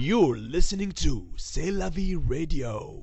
You're listening to C'est la vie radio.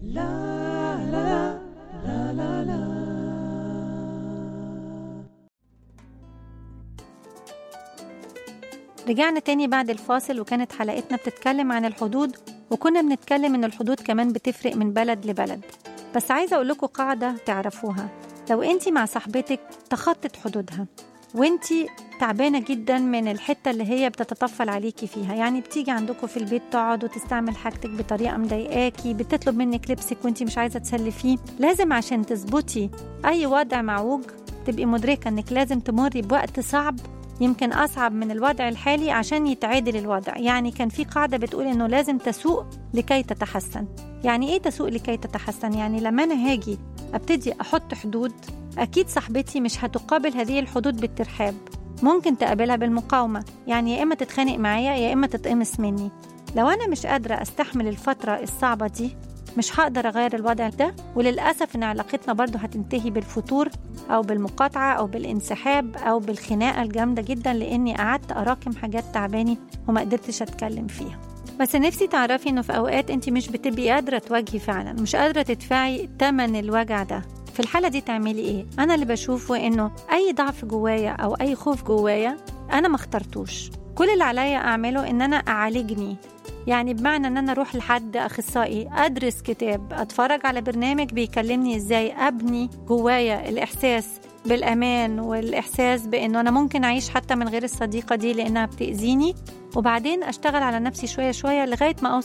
رجعنا تاني بعد الفاصل وكانت حلقتنا بتتكلم عن الحدود وكنا بنتكلم إن الحدود كمان بتفرق من بلد لبلد بس عايزة أقول لكم قاعدة تعرفوها لو أنت مع صاحبتك تخطت حدودها وأنت تعبانة جدا من الحتة اللي هي بتتطفل عليكي فيها يعني بتيجي عندكم في البيت تقعد وتستعمل حاجتك بطريقة مضايقاكي بتطلب منك لبسك وأنت مش عايزة تسلفيه لازم عشان تظبطي أي وضع معوج تبقي مدركة إنك لازم تمري بوقت صعب يمكن أصعب من الوضع الحالي عشان يتعادل الوضع يعني كان في قاعدة بتقول إنه لازم تسوق لكي تتحسن يعني إيه تسوق لكي تتحسن؟ يعني لما أنا هاجي أبتدي أحط حدود أكيد صاحبتي مش هتقابل هذه الحدود بالترحاب ممكن تقابلها بالمقاومة يعني يا إما تتخانق معايا يا إما تتقمص مني لو أنا مش قادرة أستحمل الفترة الصعبة دي مش هقدر أغير الوضع ده وللأسف إن علاقتنا برضو هتنتهي بالفتور أو بالمقاطعة أو بالانسحاب أو بالخناقة الجامدة جدا لأني قعدت أراكم حاجات تعباني وما قدرتش أتكلم فيها بس نفسي تعرفي إنه في أوقات أنت مش بتبقي قادرة تواجهي فعلا مش قادرة تدفعي تمن الوجع ده في الحالة دي تعملي إيه؟ أنا اللي بشوفه إنه أي ضعف جوايا أو أي خوف جوايا أنا ما اخترتوش كل اللي عليا أعمله إن أنا أعالجني يعني بمعنى ان انا اروح لحد اخصائي ادرس كتاب اتفرج على برنامج بيكلمني ازاي ابني جوايا الاحساس بالامان والاحساس بانه انا ممكن اعيش حتى من غير الصديقه دي لانها بتاذيني وبعدين اشتغل على نفسي شويه شويه لغايه ما اوصل